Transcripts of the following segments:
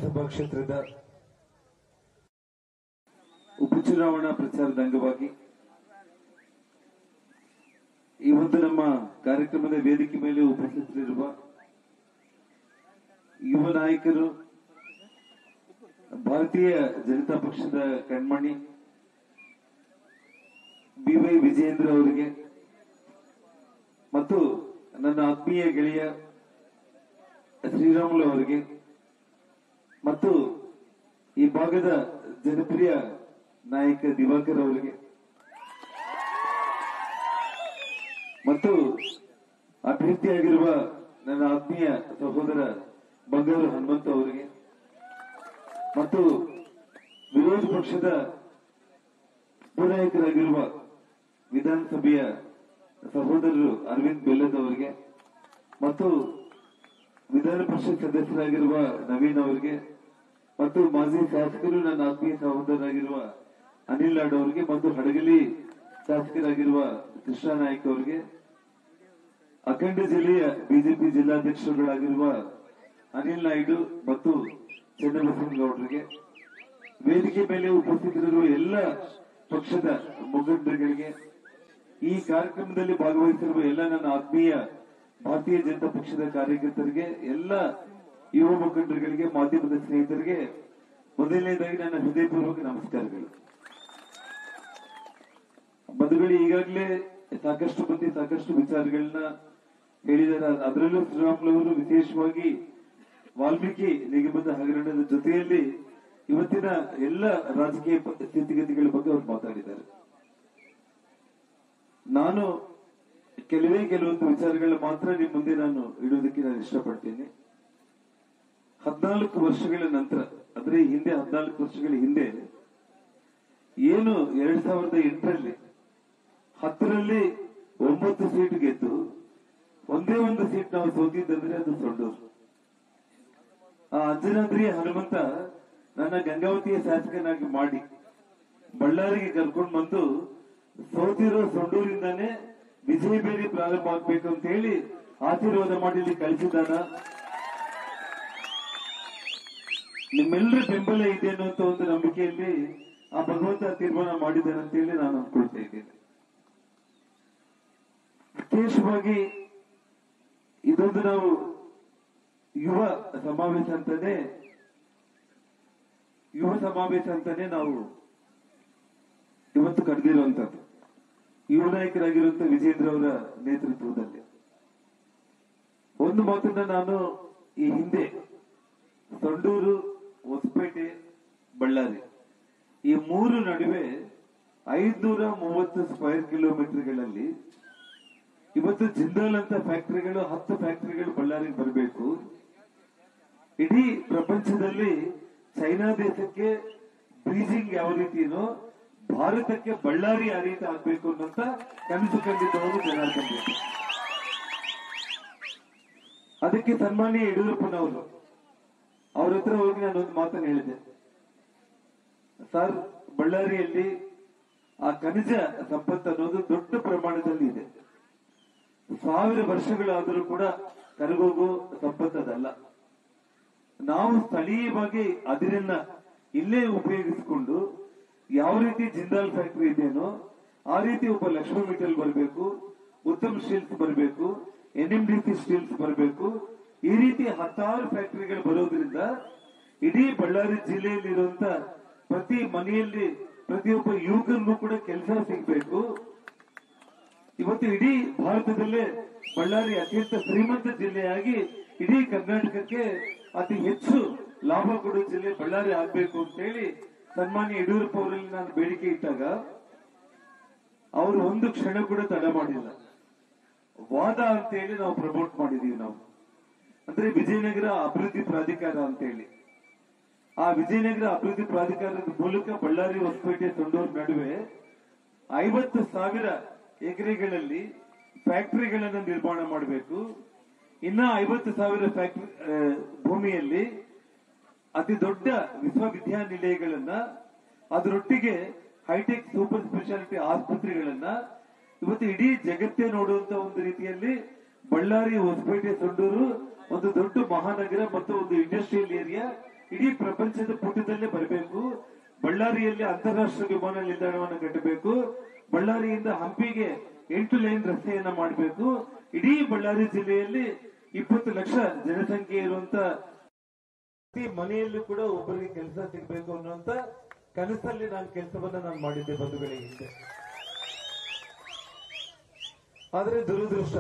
ವಿಧಾನಸಭಾ ಕ್ಷೇತ್ರದ ಉಪಚುನಾವಣಾ ಪ್ರಚಾರದ ಅಂಗವಾಗಿ ಈ ಒಂದು ನಮ್ಮ ಕಾರ್ಯಕ್ರಮದ ವೇದಿಕೆ ಮೇಲೆ ಉಪಸ್ಥಿತರಿರುವ ಯುವ ನಾಯಕರು ಭಾರತೀಯ ಜನತಾ ಪಕ್ಷದ ಕಣ್ಮಣಿ ಬಿ ವೈ ವಿಜಯೇಂದ್ರ ಅವರಿಗೆ ಮತ್ತು ನನ್ನ ಆತ್ಮೀಯ ಗೆಳೆಯ ಶ್ರೀರಾಮುಲು ಅವರಿಗೆ ಮತ್ತು ಈ ಭಾಗದ ಜನಪ್ರಿಯ ನಾಯಕ ದಿವಾಕರ್ ಅವರಿಗೆ ಮತ್ತು ಅಭ್ಯರ್ಥಿಯಾಗಿರುವ ನನ್ನ ಆತ್ಮೀಯ ಸಹೋದರ ಬಂಗಾರು ಹನುಮಂತ ಅವರಿಗೆ ಮತ್ತು ವಿರೋಧ ಪಕ್ಷದ ಉಪನಾಯಕರಾಗಿರುವ ವಿಧಾನಸಭೆಯ ಸಹೋದರರು ಅರವಿಂದ್ ಬೆಲ್ಲದ್ ಅವರಿಗೆ ಮತ್ತು ವಿಧಾನ ಪರಿಷತ್ ಸದಸ್ಯರಾಗಿರುವ ನವೀನ್ ಅವರಿಗೆ ಮತ್ತು ಮಾಜಿ ಶಾಸಕರು ನನ್ನ ಆತ್ಮೀಯ ಸಹೋದರರಾಗಿರುವ ಅನಿಲ್ ಲಾಡ್ ಅವರಿಗೆ ಮತ್ತು ಹಡಗಲಿ ಶಾಸಕರಾಗಿರುವ ಕೃಷ್ಣ ನಾಯ್ಕ ಅವರಿಗೆ ಅಖಂಡ ಜಿಲ್ಲೆಯ ಬಿಜೆಪಿ ಜಿಲ್ಲಾಧ್ಯಕ್ಷರುಗಳಾಗಿರುವ ಅನಿಲ್ ನಾಯ್ಡು ಮತ್ತು ಚಂದ್ರಬಸವನಗೌಡರಿಗೆ ವೇದಿಕೆ ಮೇಲೆ ಉಪಸ್ಥಿತರಿರುವ ಎಲ್ಲ ಪಕ್ಷದ ಮುಖಂಡರುಗಳಿಗೆ ಈ ಕಾರ್ಯಕ್ರಮದಲ್ಲಿ ಭಾಗವಹಿಸಿರುವ ಎಲ್ಲ ನನ್ನ ಆತ್ಮೀಯ ಭಾರತೀಯ ಜನತಾ ಪಕ್ಷದ ಕಾರ್ಯಕರ್ತರಿಗೆ ಎಲ್ಲ ಯುವ ಮುಖಂಡರುಗಳಿಗೆ ಮಾಧ್ಯಮದ ಸ್ನೇಹಿತರಿಗೆ ಮೊದಲನೇದಾಗಿ ನನ್ನ ಹೃದಯಪೂರ್ವಕ ನಮಸ್ಕಾರಗಳು ಬಂಧುಗಳು ಈಗಾಗಲೇ ಸಾಕಷ್ಟು ಮಂದಿ ಸಾಕಷ್ಟು ವಿಚಾರಗಳನ್ನ ಹೇಳಿದ್ದಾರೆ ಅದರಲ್ಲೂ ಶ್ರೀರಾಮುಲವರು ವಿಶೇಷವಾಗಿ ವಾಲ್ಮೀಕಿ ನಿಗಮದ ಹಗರಣದ ಜೊತೆಯಲ್ಲಿ ಇವತ್ತಿನ ಎಲ್ಲ ರಾಜಕೀಯ ಪ- ಸ್ಥಿತಿಗತಿಗಳ ಬಗ್ಗೆ ಅವರು ಮಾತಾಡಿದ್ದಾರೆ ನಾನು ಕೆಲವೇ ಕೆಲವೊಂದು ವಿಚಾರಗಳನ್ನ ಮಾತ್ರ ನಿಮ್ಮ ಮುಂದೆ ನಾನು ಇಡುವುದಕ್ಕೆ ನಾನು ಇಷ್ಟಪಡ್ತೀನಿ ಹದಿನಾಲ್ಕು ವರ್ಷಗಳ ನಂತರ ಅಂದ್ರೆ ಹಿಂದೆ ಹದಿನಾಲ್ಕು ವರ್ಷಗಳ ಹಿಂದೆ ಏನು ಎರಡ್ ಸಾವಿರದ ಎಂಟರಲ್ಲಿ ಹತ್ತರಲ್ಲಿ ಒಂಬತ್ತು ಸೀಟ್ ಗೆದ್ದು ಒಂದೇ ಒಂದು ಸೀಟ್ ನಾವು ಸೋತಿದ್ದಂದ್ರೆ ಅದು ಸೊಂಡೂರು ಆ ಅಂಜನಾದ್ರಿ ಹನುಮಂತ ನನ್ನ ಗಂಗಾವತಿಯ ಶಾಸಕನಾಗಿ ಮಾಡಿ ಬಳ್ಳಾರಿಗೆ ಕರ್ಕೊಂಡು ಬಂದು ಸೋತಿರೋ ಸೊಂಡೂರಿಂದಾನೇ ವಿಜಯ ಬೇರೆ ಪ್ರಾರಂಭ ಆಗ್ಬೇಕು ಅಂತ ಹೇಳಿ ಆಶೀರ್ವಾದ ಮಾಡಿ ಇಲ್ಲಿ ಕಳಿಸಿದ್ದಾನ ನಿಮ್ಮೆಲ್ಲರ ಬೆಂಬಲ ಇದೆ ಅನ್ನುವಂತ ಒಂದು ನಂಬಿಕೆಯಲ್ಲಿ ಆ ಭಗವಂತ ತೀರ್ಮಾನ ಮಾಡಿದ್ದಾನೆ ಅಂತ ಹೇಳಿ ನಾನು ಅನ್ಕೊಳ್ತಾ ಇದ್ದೇನೆ ವಿಶೇಷವಾಗಿ ಇದೊಂದು ನಾವು ಯುವ ಸಮಾವೇಶ ಅಂತಾನೆ ಯುವ ಸಮಾವೇಶ ಅಂತಾನೆ ನಾವು ಇವತ್ತು ಕರೆದಿರುವಂತದ್ದು ಯುವ ನಾಯಕರಾಗಿರುವಂತ ವಿಜೇಂದ್ರ ಅವರ ನೇತೃತ್ವದಲ್ಲಿ ಒಂದು ಮಾತನ್ನ ನಾನು ಈ ಹಿಂದೆ ಸಂಡೂರು ಹೊಸಪೇಟೆ ಬಳ್ಳಾರಿ ಈ ಮೂರು ನಡುವೆ ಐದ್ನೂರ ಮೂವತ್ತು ಸ್ಕ್ವೇರ್ ಕಿಲೋಮೀಟರ್ಗಳಲ್ಲಿ ಇವತ್ತು ಜಿಂದಾಲ್ ಅಂತ ಫ್ಯಾಕ್ಟರಿಗಳು ಹತ್ತು ಫ್ಯಾಕ್ಟರಿಗಳು ಬಳ್ಳಾರಿಗೆ ಬರಬೇಕು ಇಡೀ ಪ್ರಪಂಚದಲ್ಲಿ ಚೈನಾ ದೇಶಕ್ಕೆ ಬೀಜಿಂಗ್ ಯಾವ ರೀತಿನೋ ಭಾರತಕ್ಕೆ ಬಳ್ಳಾರಿ ಆ ರೀತಿ ಆಗ್ಬೇಕು ಅನ್ನೋಂತ ಕನಸು ಕಂಡಿದ್ದವರು ಜನಾರ್ದನ್ ರೆಡ್ಡಿ ಅದಕ್ಕೆ ಸನ್ಮಾನ್ಯ ಯಡಿಯೂರಪ್ಪನವರು ಅವ್ರ ಹತ್ರ ಹೋಗಿ ನಾನು ಒಂದು ಮಾತನ್ನು ಹೇಳಿದೆ ಸರ್ ಬಳ್ಳಾರಿಯಲ್ಲಿ ಆ ಖನಿಜ ಸಂಪತ್ತು ಅನ್ನೋದು ದೊಡ್ಡ ಪ್ರಮಾಣದಲ್ಲಿ ಇದೆ ಸಾವಿರ ವರ್ಷಗಳಾದರೂ ಕೂಡ ಕರಗೋಗೋ ಸಂಪತ್ತದಲ್ಲ ನಾವು ಸ್ಥಳೀಯವಾಗಿ ಅದರನ್ನ ಇಲ್ಲೇ ಉಪಯೋಗಿಸಿಕೊಂಡು ಯಾವ ರೀತಿ ಜಿಂದಾಲ್ ಫ್ಯಾಕ್ಟರಿ ಇದೆಯೋ ಆ ರೀತಿ ಒಬ್ಬ ಲಕ್ಷ್ಮಿ ಮಿಟಲ್ ಬರಬೇಕು ಉತ್ತಮ್ ಸ್ಟೀಲ್ಸ್ ಬರಬೇಕು N M D C steels ಬರಬೇಕು ಈ ರೀತಿ ಹತ್ತಾರು ಫ್ಯಾಕ್ಟರಿಗಳು ಬರೋದ್ರಿಂದ ಇಡೀ ಬಳ್ಳಾರಿ ಜಿಲ್ಲೆಯಲ್ಲಿರುವಂತ ಪ್ರತಿ ಮನೆಯಲ್ಲಿ ಪ್ರತಿಯೊಬ್ಬ ಯುವಕರಿಗೂ ಕೂಡ ಕೆಲಸ ಸಿಗಬೇಕು ಇವತ್ತು ಇಡೀ ಭಾರತದಲ್ಲೇ ಬಳ್ಳಾರಿ ಅತ್ಯಂತ ಶ್ರೀಮಂತ ಜಿಲ್ಲೆಯಾಗಿ ಇಡೀ ಕರ್ನಾಟಕಕ್ಕೆ ಅತಿ ಹೆಚ್ಚು ಲಾಭ ಕೊಡುವ ಜಿಲ್ಲೆ ಬಳ್ಳಾರಿ ಆಗ್ಬೇಕು ಅಂತ ಹೇಳಿ ಸನ್ಮಾನ್ಯ ಯಡಿಯೂರಪ್ಪ ಅವರಲ್ಲಿ ನಾನು ಬೇಡಿಕೆ ಇಟ್ಟಾಗ ಅವರು ಒಂದು ಕ್ಷಣ ಕೂಡ ತಡ ಮಾಡಿಲ್ಲ ವಾದ ಅಂತ ಹೇಳಿ ನಾವು ಪ್ರಮೋಟ್ ಮಾಡಿದೀವಿ ನಾವು ಅಂದ್ರೆ ವಿಜಯನಗರ ಅಭಿವೃದ್ಧಿ ಪ್ರಾಧಿಕಾರ ಅಂತ ಹೇಳಿ ಆ ವಿಜಯನಗರ ಅಭಿವೃದ್ಧಿ ಪ್ರಾಧಿಕಾರದ ಮೂಲಕ ಬಳ್ಳಾರಿ ಹೊಸಪೇಟೆ ಸಂಡೂರು ನಡುವೆ ಐವತ್ತು ಸಾವಿರ ಎಕರೆಗಳಲ್ಲಿ ಫ್ಯಾಕ್ಟರಿಗಳನ್ನು ನಿರ್ಮಾಣ ಮಾಡಬೇಕು ಇನ್ನ ಐವತ್ತು ಸಾವಿರ ಫ್ಯಾಕ್ಟರಿ ಭೂಮಿಯಲ್ಲಿ ಅತಿ ದೊಡ್ಡ ವಿಶ್ವವಿದ್ಯಾನಿಲಯಗಳನ್ನ ಅದರೊಟ್ಟಿಗೆ ಹೈಟೆಕ್ ಸೂಪರ್ ಸ್ಪೆಷಾಲಿಟಿ ಆಸ್ಪತ್ರೆಗಳನ್ನ ಇವತ್ತು ಇಡೀ ಜಗತ್ತೇ ನೋಡುವಂತ ಒಂದು ರೀತಿಯಲ್ಲಿ ಬಳ್ಳಾರಿ ಹೊಸಪೇಟೆ ಸೊಂಡೂರು ಒಂದು ದೊಡ್ಡ ಮಹಾನಗರ ಮತ್ತು ಒಂದು ಇಂಡಸ್ಟ್ರಿಯಲ್ ಏರಿಯಾ ಇಡೀ ಪ್ರಪಂಚದ ಪುಟದಲ್ಲೇ ಬರಬೇಕು ಬಳ್ಳಾರಿಯಲ್ಲಿ ಅಂತಾರಾಷ್ಟ್ರೀಯ ವಿಮಾನ ನಿಲ್ದಾಣವನ್ನು ಕಟ್ಟಬೇಕು ಬಳ್ಳಾರಿಯಿಂದ ಹಂಪಿಗೆ ಎಂಟು ಲೈನ್ ರಸ್ತೆಯನ್ನ ಮಾಡಬೇಕು ಇಡೀ ಬಳ್ಳಾರಿ ಜಿಲ್ಲೆಯಲ್ಲಿ ಇಪ್ಪತ್ತು ಲಕ್ಷ ಜನಸಂಖ್ಯೆ ಇರುವಂತ ಪ್ರತಿ ಮನೆಯಲ್ಲೂ ಕೂಡ ಒಬ್ಬರಿಗೆ ಕೆಲಸ ಸಿಗಬೇಕು ಅನ್ನುವಂತ ಕನಸಲ್ಲಿ ನಾನು ಕೆಲಸವನ್ನ ನಾನು ಮಾಡಿದ್ದೆ ಬಂಧುಗಳಿಗೆ ಹಿಂದೆ ಆದ್ರೆ ದುರದೃಷ್ಟ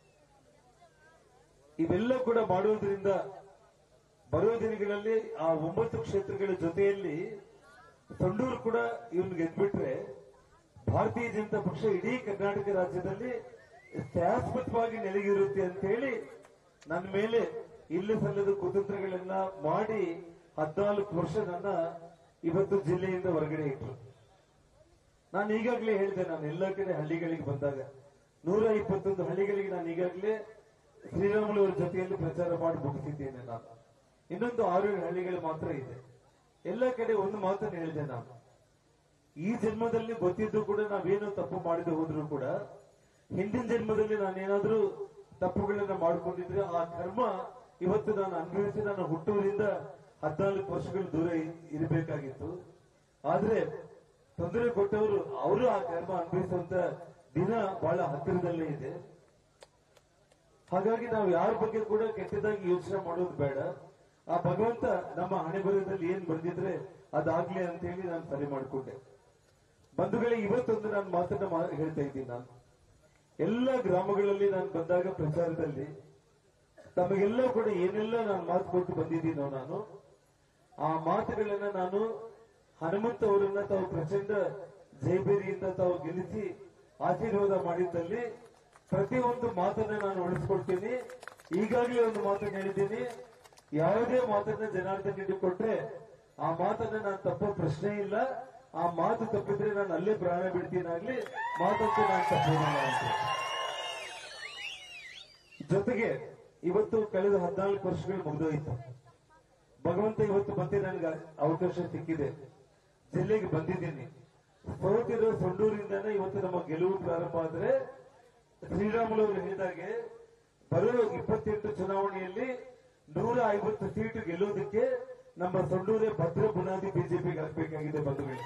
ಇವೆಲ್ಲ ಕೂಡ ಮಾಡುವುದರಿಂದ ಬರುವ ದಿನಗಳಲ್ಲಿ ಆ ಒಂಬತ್ತು ಕ್ಷೇತ್ರಗಳ ಜೊತೆಯಲ್ಲಿ ಸಂಡೂರು ಕೂಡ ಇವನ್ ಗೆದ್ಬಿಟ್ರೆ ಭಾರತೀಯ ಜನತಾ ಪಕ್ಷ ಇಡೀ ಕರ್ನಾಟಕ ರಾಜ್ಯದಲ್ಲಿ ಶಾಶ್ವತವಾಗಿ ನೆಲೆಗಿರುತ್ತೆ ಅಂತ ಹೇಳಿ ನನ್ನ ಮೇಲೆ ಇಲ್ಲ ಸಲ್ಲದ ಕುತಂತ್ರಗಳನ್ನ ಮಾಡಿ ಹದಿನಾಲ್ಕು ವರ್ಷ ನನ್ನ ಇವತ್ತು ಜಿಲ್ಲೆಯಿಂದ ಹೊರಗಡೆ ಇಟ್ರು ನಾನು ಈಗಾಗಲೇ ಹೇಳಿದೆ ನಾನು ಎಲ್ಲ ಕಡೆ ಹಳ್ಳಿಗಳಿಗೆ ಬಂದಾಗ ನೂರ ಇಪ್ಪತ್ತೊಂದು ಹಳ್ಳಿಗಳಿಗೆ ನಾನು ಈಗಾಗಲೇ ಶ್ರೀರಾಮುಲು ಅವರ ಜೊತೆಯಲ್ಲಿ ಪ್ರಚಾರ ಮಾಡಿ ಮುಗಿಸಿದ್ದೇನೆ ನಾನು ಇನ್ನೊಂದು ಆರು ಏಳು ಹಳ್ಳಿಗಳು ಮಾತ್ರ ಇದೆ ಎಲ್ಲ ಕಡೆ ಒಂದು ಮಾತನ್ನು ಹೇಳಿದೆ ನಾನು ಈ ಜನ್ಮದಲ್ಲಿ ಗೊತ್ತಿದ್ದು ಕೂಡ ನಾವೇನು ತಪ್ಪು ಮಾಡದೆ ಹೋದ್ರು ಕೂಡ ಹಿಂದಿನ ಜನ್ಮದಲ್ಲಿ ನಾನೇನಾದ್ರೂ ತಪ್ಪುಗಳನ್ನ ಮಾಡ್ಕೊಂಡಿದ್ರೆ ಆ ಕರ್ಮ ಇವತ್ತು ನಾನು ಅನುಭವಿಸಿ ನಾನು ಹುಟ್ಟೂರಿಂದ ಹದಿನಾಲ್ಕು ವರ್ಷಗಳು ದೂರ ಇ- ಇರಬೇಕಾಗಿತ್ತು ಆದ್ರೆ ತೊಂದರೆ ಕೊಟ್ಟವರು ಅವರು ಆ ಕರ್ಮ ಅನುಭವಿಸುವಂತ ದಿನ ಬಹಳ ಹತ್ತಿರದಲ್ಲೇ ಇದೆ ಹಾಗಾಗಿ ನಾವು ಯಾರ ಬಗ್ಗೆ ಕೂಡ ಕೆಟ್ಟದಾಗಿ ಯೋಚನೆ ಮಾಡೋದು ಬೇಡ ಆ ಭಗವಂತ ನಮ್ಮ ಹಣೆ ಬರದಲ್ಲಿ ಏನ್ ಬಂದಿದ್ರೆ ಅದಾಗ್ಲಿ ಅಂತ ಹೇಳಿ ನಾನು ಸರಿ ಮಾಡಿಕೊಂಡೆ ಬಂಧುಗಳೇ ಇವತ್ತೊಂದು ನಾನು ಮಾತನ್ನ ಮಾ- ಹೇಳ್ತಾ ಇದ್ದೀನಿ ನಾನು ಎಲ್ಲ ಗ್ರಾಮಗಳಲ್ಲಿ ನಾನು ಬಂದಾಗ ಪ್ರಚಾರದಲ್ಲಿ ತಮಗೆಲ್ಲ ಕೂಡ ಏನೆಲ್ಲ ನಾನು ಮಾತು ಕೊಟ್ಟು ಬಂದಿದ್ದೀನೋ ನಾನು ಆ ಮಾತುಗಳನ್ನ ನಾನು ಹನುಮಂತ ಅವರನ್ನ ತಾವು ಪ್ರಚಂಡ ಜೈಬೇರಿಯಿಂದ ತಾವು ಗೆಲ್ಲಿಸಿ ಆಶೀರ್ವಾದ ಮಾಡಿದ್ದಲ್ಲಿ ಪ್ರತಿಯೊಂದು ಮಾತನ್ನ ನಾನು ಉಳಿಸ್ಕೊಳ್ತೀನಿ ಈಗಾಗಲೇ ಒಂದು ಮಾತನ್ನ ಹೇಳಿದ್ದೀನಿ ಯಾವುದೇ ಮಾತನ್ನ ಜನಾರ್ದನ್ ರೆಡ್ಡಿ ಕೊಟ್ರೆ ಆ ಮಾತನ್ನ ನಾನು ತಪ್ಪೋ ಪ್ರಶ್ನೆ ಇಲ್ಲ ಆ ಮಾತು ತಪ್ಪಿದ್ರೆ ನಾನು ಅಲ್ಲೇ ಪ್ರಾಣ ಬಿಡ್ತೀನಾಗ್ಲಿ ಮಾತಂತೂ ನಾನು ತಪ್ಪೋದಿಲ್ಲ ಅಂತ ಜೊತೆಗೆ ಇವತ್ತು ಕಳೆದ ಹದಿನಾಲ್ಕು ವರ್ಷಗಳು ಮುಗಿದೋಯ್ತು ಭಗವಂತ ಇವತ್ತು ಮತ್ತೆ ನನಗೆ ಅವಕಾಶ ಸಿಕ್ಕಿದೆ ಜಿಲ್ಲೆಗೆ ಬಂದಿದ್ದೀನಿ ಸೋತಿರೋ ಸೊಂಡೂರಿಂದಾನೇ ಇವತ್ತು ನಮ್ಮ ಗೆಲುವು ಪ್ರಾರಂಭ ಆದ್ರೆ ಶ್ರೀರಾಮುಲು ಅವರು ಹೇಳಿದಾಗೆ ಬರೋ ಇಪ್ಪತ್ತೆಂಟು ಚುನಾವಣೆಯಲ್ಲಿ ನೂರ ಐವತ್ತು ಸೀಟು ಗೆಲ್ಲೋದಕ್ಕೆ ನಮ್ಮ ಸೊಂಡೂರೇ ಭದ್ರ ಬುನಾದಿ ಬಿಜೆಪಿಗೆ ಹಾಕಬೇಕಾಗಿದೆ ಬಂಧುಗಳು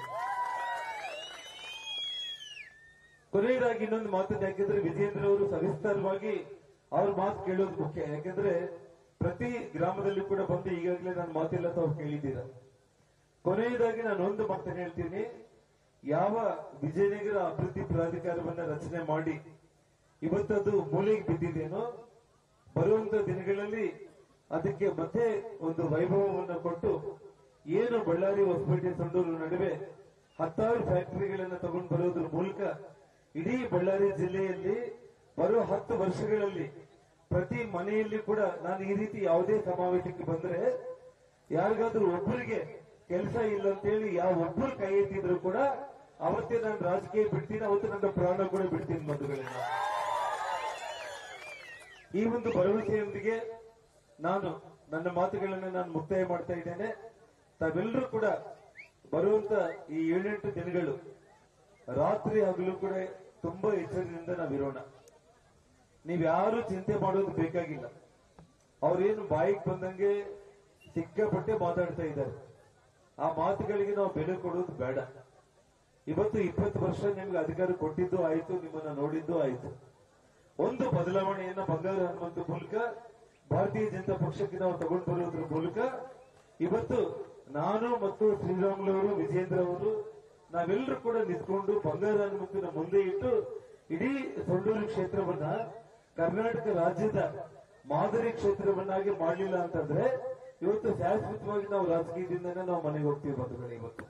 ಕೊನೆಯದಾಗಿ ಇನ್ನೊಂದು ಮಾತನ್ನು ಯಾಕೆಂದ್ರೆ ವಿಜೇಂದ್ರ ಅವರು ಸವಿಸ್ತಾರವಾಗಿ ಅವ್ರ ಮಾತು ಕೇಳೋದು ಮುಖ್ಯ ಯಾಕೆಂದ್ರೆ ಪ್ರತಿ ಗ್ರಾಮದಲ್ಲಿ ಕೂಡ ಬಂದು ಈಗಾಗಲೇ ನನ್ನ ಮಾತೆಲ್ಲ ತಾವು ಕೇಳಿದ್ದೀರ ಕೊನೆಯದಾಗಿ ನಾನು ಒಂದು ಮಾತನ್ನು ಹೇಳ್ತೀನಿ ಯಾವ ವಿಜಯನಗರ ಅಭಿವೃದ್ಧಿ ಪ್ರಾಧಿಕಾರವನ್ನ ರಚನೆ ಮಾಡಿ ಇವತ್ತದು ಮೂಲೆಗೆ ಬಿದ್ದಿದೇನೋ ಬರುವಂತ ದಿನಗಳಲ್ಲಿ ಅದಕ್ಕೆ ಮತ್ತೆ ಒಂದು ವೈಭವವನ್ನು ಕೊಟ್ಟು ಏನು ಬಳ್ಳಾರಿ ಹೊಸಪೇಟೆ ಸಂಡೂರು ನಡುವೆ ಹತ್ತಾರು ಫ್ಯಾಕ್ಟರಿಗಳನ್ನ ತಗೊಂಡು ಬರೋದ್ರ ಮೂಲಕ ಇಡೀ ಬಳ್ಳಾರಿ ಜಿಲ್ಲೆಯಲ್ಲಿ ಬರುವ ಹತ್ತು ವರ್ಷಗಳಲ್ಲಿ ಪ್ರತಿ ಮನೆಯಲ್ಲಿ ಕೂಡ ನಾನು ಈ ರೀತಿ ಯಾವುದೇ ಸಮಾವೇಶಕ್ಕೆ ಬಂದ್ರೆ ಯಾರಿಗಾದ್ರೂ ಒಬ್ಬರಿಗೆ ಕೆಲಸ ಇಲ್ಲ ಅಂತೇಳಿ ಯಾವ ಒಬ್ಬರು ಕೈ ಎತ್ತಿದ್ರು ಕೂಡ ಅವತ್ತೇ ನಾನು ರಾಜಕೀಯ ಬಿಡ್ತೀನಿ ಅವತ್ತು ನನ್ನ ಪ್ರಾಣ ಕೂಡ ಬಿಡ್ತೀನಿ ಬಂಧುಗಳನ್ನ ಈ ಒಂದು ಭರವಸೆಯೊಂದಿಗೆ ನಾನು ನನ್ನ ಮಾತುಗಳನ್ನು ನಾನು ಮುಕ್ತಾಯ ಮಾಡ್ತಾ ಇದ್ದೇನೆ ತಾವೆಲ್ಲರೂ ಕೂಡ ಬರುವಂತ ಈ ಏಳೆಂಟು ದಿನಗಳು ರಾತ್ರಿ ಹಗಲು ಕೂಡ ತುಂಬಾ ಎಚ್ಚರದಿಂದ ನಾವಿರೋಣ ನೀವ್ಯಾರು ಚಿಂತೆ ಮಾಡೋದು ಬೇಕಾಗಿಲ್ಲ ಅವ್ರೇನು ಬಾಯಿಗೆ ಬಂದಂಗೆ ಸಿಕ್ಕಾಪಟ್ಟೆ ಮಾತಾಡ್ತಾ ಇದ್ದಾರೆ ಆ ಮಾತುಗಳಿಗೆ ನಾವು ಬೆಲೆ ಕೊಡೋದು ಬೇಡ ಇವತ್ತು ಇಪ್ಪತ್ತು ವರ್ಷ ನಿಮ್ಗೆ ಅಧಿಕಾರ ಕೊಟ್ಟಿದ್ದು ಆಯ್ತು ನಿಮ್ಮನ್ನ ನೋಡಿದ್ದು ಆಯ್ತು ಒಂದು ಬದಲಾವಣೆಯನ್ನ ಬಂಗಾರ ಹನುಮಂತ ಮೂಲಕ ಭಾರತೀಯ ಜನತಾ ಪಕ್ಷಕ್ಕೆ ನಾವು ತಗೊಂಡು ಬರೋದ್ರ ಮೂಲಕ ಇವತ್ತು ನಾನು ಮತ್ತು ಶ್ರೀರಾಮುಲು ಅವರು ವಿಜೇಂದ್ರ ಅವರು ನಾವೆಲ್ಲರೂ ಕೂಡ ನಿಂತ್ಕೊಂಡು ಬಂಗಾರ ಹನುಮಂತನ ಮುಂದೆ ಇಟ್ಟು ಇಡೀ ಸೊಂಡೂರು ಕ್ಷೇತ್ರವನ್ನ ಕರ್ನಾಟಕ ರಾಜ್ಯದ ಮಾದರಿ ಕ್ಷೇತ್ರವನ್ನಾಗಿ ಮಾಡಲಿಲ್ಲ ಅಂತಂದ್ರೆ ಇವತ್ತು ಶಾಶ್ವತವಾಗಿ ನಾವು ರಾಜಕೀಯದಿಂದನೇ ನಾವು ಮನೆಗೆ ಹೋಗ್ತೀವಿ ಬಂಧುಗಳೇ ಇವತ್ತು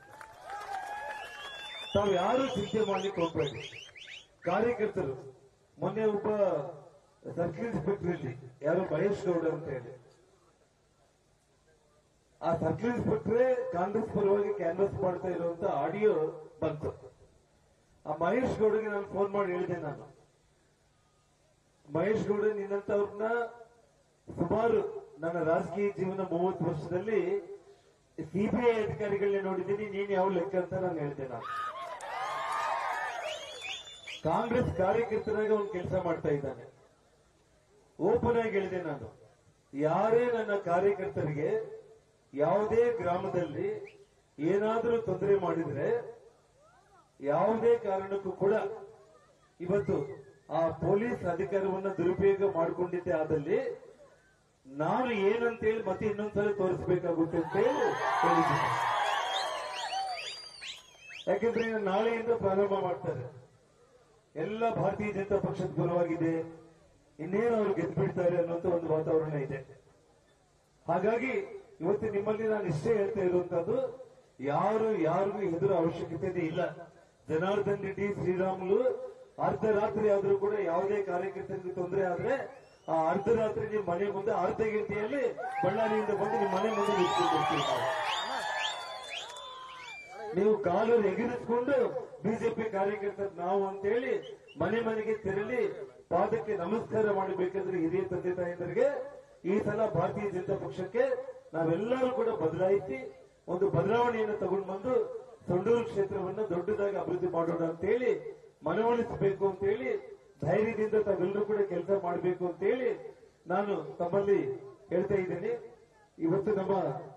ತಾವು ಯಾರು ಚಿಂತೆ ಮಾಡ್ಲಿಕ್ಕೆ ಹೋಗ್ಬೇಡಿ ಕಾರ್ಯಕರ್ತರು ಮೊನ್ನೆ ಒಬ್ಬ ಸರ್ಕಲ್ ಇನ್ಸ್ಪೆಕ್ಟರ್ ಇಲ್ಲಿ ಯಾರು ಮಹೇಶ್ ಗೌಡ ಅಂತ ಹೇಳಿ ಆ ಸರ್ಕಲ್ ಇನ್ಸ್ಪೆಕ್ಟ್ರೇ ಕಾಂಗ್ರೆಸ್ ಪರವಾಗಿ ಕ್ಯಾನ್ವಾಸ್ ಮಾಡ್ತಾ ಇರುವಂತ ಆಡಿಯೋ ಬಂತು ಆ ಮಹೇಶ್ ಗೌಡಗೆ ನಾನು ಫೋನ್ ಮಾಡಿ ಹೇಳಿದೆ ನಾನು ಮಹೇಶ್ ಗೌಡ ನಿನ್ನಂತವ್ರನ್ನ ಸುಮಾರು ನನ್ನ ರಾಜಕೀಯ ಜೀವನ ಮೂವತ್ತು ವರ್ಷದಲ್ಲಿ ಸಿಬಿಐ ಅಧಿಕಾರಿಗಳನ್ನ ನೋಡಿದ್ದೀನಿ ನೀನ್ ಯಾವ ಲೆಕ್ಕ ಅಂತ ನಾನು ಹೇಳ್ತೇನೆ ನಾನು ಕಾಂಗ್ರೆಸ್ ಕಾರ್ಯಕರ್ತರಾಗ ಒಂದು ಕೆಲಸ ಮಾಡ್ತಾ ಇದ್ದಾನೆ ಓಪನ್ ಆಗಿ ಹೇಳಿದೆ ನಾನು ಯಾರೇ ನನ್ನ ಕಾರ್ಯಕರ್ತರಿಗೆ ಯಾವುದೇ ಗ್ರಾಮದಲ್ಲಿ ಏನಾದರೂ ತೊಂದರೆ ಮಾಡಿದ್ರೆ ಯಾವುದೇ ಕಾರಣಕ್ಕೂ ಕೂಡ ಇವತ್ತು ಆ ಪೊಲೀಸ್ ಅಧಿಕಾರವನ್ನ ದುರುಪಯೋಗ ಮಾಡಿಕೊಂಡಿದ್ದೆ ಆದಲ್ಲಿ ನಾನು ಏನಂತೇಳಿ ಮತ್ತೆ ಇನ್ನೊಂದ್ಸಲ ತೋರಿಸಬೇಕಾಗುತ್ತೆ ಅಂತ ಹೇಳಿ ಹೇಳಿದ್ದೀನಿ ಯಾಕೆಂದ್ರೆ ಇನ್ನು ನಾಳೆಯಿಂದ ಪ್ರಾರಂಭ ಮಾಡ್ತಾರೆ ಎಲ್ಲ ಭಾರತೀಯ ಜನತಾ ಪಕ್ಷದ ಪರವಾಗಿದೆ ಇನ್ನೇನು ಅವ್ರು ಗೆದ್ದು ಬಿಡ್ತಾರೆ ಅನ್ನೋಂತ ಒಂದು ವಾತಾವರಣ ಇದೆ ಹಾಗಾಗಿ ಇವತ್ತು ನಿಮ್ಮಲ್ಲಿ ನಾನು ಇಷ್ಟೇ ಹೇಳ್ತಾ ಇರುವಂತದ್ದು ಯಾರು ಯಾರಿಗೂ ಹೆದರೋ ಅವಶ್ಯಕತೆ ಇಲ್ಲ ಜನಾರ್ದನ್ ರೆಡ್ಡಿ ಶ್ರೀರಾಮುಲು ಅರ್ಧ ರಾತ್ರಿ ಆದ್ರೂ ಕೂಡ ಯಾವುದೇ ಕಾರ್ಯಕರ್ತರಿಗೆ ತೊಂದರೆ ಆದ್ರೆ ಆ ಅರ್ಧ ರಾತ್ರಿ ನಿಮ್ಮ ಮನೆ ಮುಂದೆ ಅರ್ಧ ಗಂಟೆಯಲ್ಲಿ ಬಳ್ಳಾರಿಯಿಂದ ಬಂದು ನಿಮ್ಮ ಮನೆ ಮುಂದೆ ನಿಂತ್ಕೊಂಡಿರ್ತೀವಿ ನಾವು. ನೀವು ಕಾಲು ಎಗರಿಸಿಕೊಂಡು ಬಿಜೆಪಿ ಕಾರ್ಯಕರ್ತರು ನಾವು ಅಂತೇಳಿ ಮನೆ ಮನೆಗೆ ತೆರಳಿ ಪಾದಕ್ಕೆ ನಮಸ್ಕಾರ ಮಾಡಬೇಕಾದ್ರೆ ಹಿರಿಯ ತಂದೆ ತಾಯಂದರಿಗೆ ಈ ಸಲ ಭಾರತೀಯ ಜನತಾ ಪಕ್ಷಕ್ಕೆ ನಾವೆಲ್ಲರೂ ಕೂಡ ಬದಲಾಯಿಸಿ ಒಂದು ಬದಲಾವಣೆಯನ್ನು ತಗೊಂಡು ಬಂದು ಸೊಂಡೂರು ಕ್ಷೇತ್ರವನ್ನು ದೊಡ್ಡದಾಗಿ ಅಭಿವೃದ್ಧಿ ಮಾಡೋಣ ಅಂತೇಳಿ ಮನವೊಲಿಸಬೇಕು ಅಂತೇಳಿ ಧೈರ್ಯದಿಂದ ತಾವೆಲ್ಲರೂ ಕೂಡ ಕೆಲಸ ಮಾಡಬೇಕು ಅಂತೇಳಿ ನಾನು ತಮ್ಮಲ್ಲಿ ಹೇಳ್ತಾ ಇದ್ದೇನೆ ಇವತ್ತು ನಮ್ಮ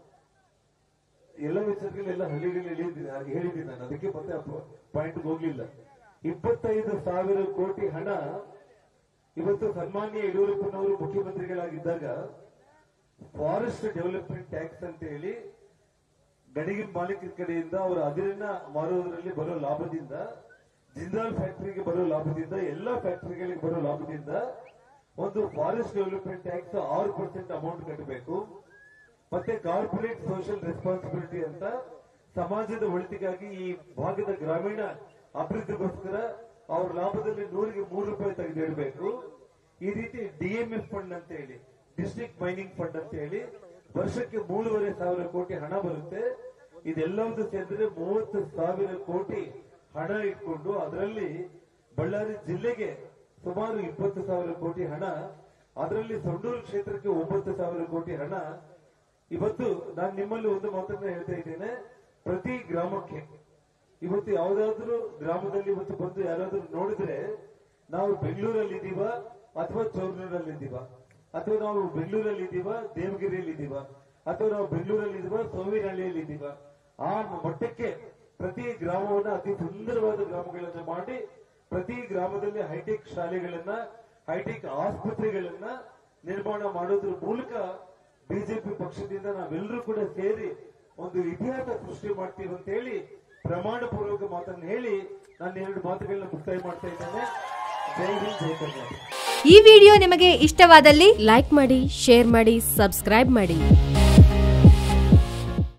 ಎಲ್ಲ ವಿಚಾರಗಳೆಲ್ಲ ಹಳ್ಳಿಗಳಲ್ಲಿ ಹೇಳಿದ್ದೀನಿ ಹಾಗೆ ಹೇಳಿದ್ದೀನಿ ನಾನು ಅದಕ್ಕೆ ಮತ್ತೆ ಪಾಯಿಂಟ್ ಹೋಗ್ಲಿಲ್ಲ ಇಪ್ಪತ್ತೈದು ಸಾವಿರ ಕೋಟಿ ಹಣ ಇವತ್ತು ಸನ್ಮಾನ್ಯ ಯಡಿಯೂರಪ್ಪನವರು ಮುಖ್ಯಮಂತ್ರಿಗಳಾಗಿದ್ದಾಗ ಫಾರೆಸ್ಟ್ ಡೆವಲಪ್ಮೆಂಟ್ ಟ್ಯಾಕ್ಸ್ ಅಂತ ಹೇಳಿ ಗಡಿಗೆ ಮಾಲೀಕರ ಕಡೆಯಿಂದ ಅವರ ಅದಿರನ್ನ ಮಾರುವುದರಲ್ಲಿ ಬರೋ ಲಾಭದಿಂದ ಜಿಂದಾಲ್ ಫ್ಯಾಕ್ಟರಿಗೆ ಬರೋ ಲಾಭದಿಂದ ಎಲ್ಲಾ ಫ್ಯಾಕ್ಟರಿಗಳಿಗೆ ಬರೋ ಲಾಭದಿಂದ ಒಂದು ಫಾರೆಸ್ಟ್ ಡೆವಲಪ್ಮೆಂಟ್ ಟ್ಯಾಕ್ಸ್ ಆರು ಪರ್ಸೆಂಟ್ ಅಮೌಂಟ್ ಕಟ್ಟಬೇಕು ಮತ್ತೆ ಕಾರ್ಪೊರೇಟ್ ಸೋಷಿಯಲ್ ರೆಸ್ಪಾನ್ಸಿಬಿಲಿಟಿ ಅಂತ ಸಮಾಜದ ಒಳಿತಿಗಾಗಿ ಈ ಭಾಗದ ಗ್ರಾಮೀಣ ಅಭಿವೃದ್ಧಿಗೋಸ್ಕರ ಅವ್ರ ಲಾಭದಲ್ಲಿ ನೂರಿಗೆ ಮೂರು ರೂಪಾಯಿ ತೆಗೆದಿಡಬೇಕು ಈ ರೀತಿ ಡಿಎಂಎಫ್ ಫಂಡ್ ಅಂತ ಹೇಳಿ ಡಿಸ್ಟ್ರಿಕ್ಟ್ ಮೈನಿಂಗ್ ಫಂಡ್ ಅಂತ ಹೇಳಿ ವರ್ಷಕ್ಕೆ ಮೂರುವರೆ ಸಾವಿರ ಕೋಟಿ ಹಣ ಬರುತ್ತೆ ಇದೆಲ್ಲವೂ ಸೇರಿದ್ರೆ ಮೂವತ್ತು ಸಾವಿರ ಕೋಟಿ ಹಣ ಇಟ್ಕೊಂಡು ಅದರಲ್ಲಿ ಬಳ್ಳಾರಿ ಜಿಲ್ಲೆಗೆ ಸುಮಾರು ಇಪ್ಪತ್ತು ಸಾವಿರ ಕೋಟಿ ಹಣ ಅದರಲ್ಲಿ ಸೊಂಡೂರು ಕ್ಷೇತ್ರಕ್ಕೆ ಒಂಬತ್ತು ಸಾವಿರ ಕೋಟಿ ಹಣ ಇವತ್ತು ನಾನು ನಿಮ್ಮಲ್ಲಿ ಒಂದು ಮಾತನ್ನ ಹೇಳ್ತಾ ಇದ್ದೇನೆ ಪ್ರತಿ ಗ್ರಾಮಕ್ಕೆ ಇವತ್ತು ಯಾವ್ದಾದ್ರು ಗ್ರಾಮದಲ್ಲಿ ಇವತ್ತು ಬಂದು ಯಾರಾದ್ರೂ ನೋಡಿದ್ರೆ ನಾವು ಬೆಂಗಳೂರಲ್ಲಿ ಇದೀವ ಅಥವಾ ಚೌರ್ನೂರಲ್ಲಿ ಇದೀವ ಅಥವಾ ನಾವು ಬೆಂಗಳೂರಲ್ಲಿ ಇದೀವ ದೇವಗಿರಿಯಲ್ಲಿ ಇದೀವ ಅಥವಾ ನಾವು ಬೆಂಗಳೂರಲ್ಲಿ ಇದೀವ ಸೋವಿನಹಳ್ಳಿಯಲ್ಲಿ ಇದೀವ ಆ ಮಟ್ಟಕ್ಕೆ ಪ್ರತಿ ಗ್ರಾಮವನ್ನ ಅತಿ ಸುಂದರವಾದ ಗ್ರಾಮಗಳನ್ನ ಮಾಡಿ ಪ್ರತಿ ಗ್ರಾಮದಲ್ಲಿ ಹೈಟೆಕ್ ಶಾಲೆಗಳನ್ನ ಹೈಟೆಕ್ ಆಸ್ಪತ್ರೆಗಳನ್ನ ನಿರ್ಮಾಣ ಮಾಡೋದ್ರ ಮೂಲಕ ಬಿಜೆಪಿ ಪಕ್ಷದಿಂದ ನಾವೆಲ್ಲರೂ ಕೂಡ ಸೇರಿ ಒಂದು ಇತಿಹಾಸ ಸೃಷ್ಟಿ ಮಾಡ್ತೀವಿ ಅಂತ ಹೇಳಿ ಪ್ರಮಾಣ ಪೂರ್ವಕ ಮಾತನ್ನು ಹೇಳಿ ನಾನು ಎರಡು ಮಾತುಗಳನ್ನ ಮುಕ್ತಾಯ ಮಾಡ್ತಾ ಇದ್ದೇನೆ ಜೈ ಹಿಂದ್ ಜೈ ಕರ್ನಾಟಕ ಈ ವಿಡಿಯೋ ನಿಮಗೆ ಇಷ್ಟವಾದಲ್ಲಿ ಲೈಕ್ ಮಾಡಿ ಶೇರ್ ಮಾಡಿ ಸಬ್ಸ್ಕ್ರೈಬ್ ಮಾಡಿ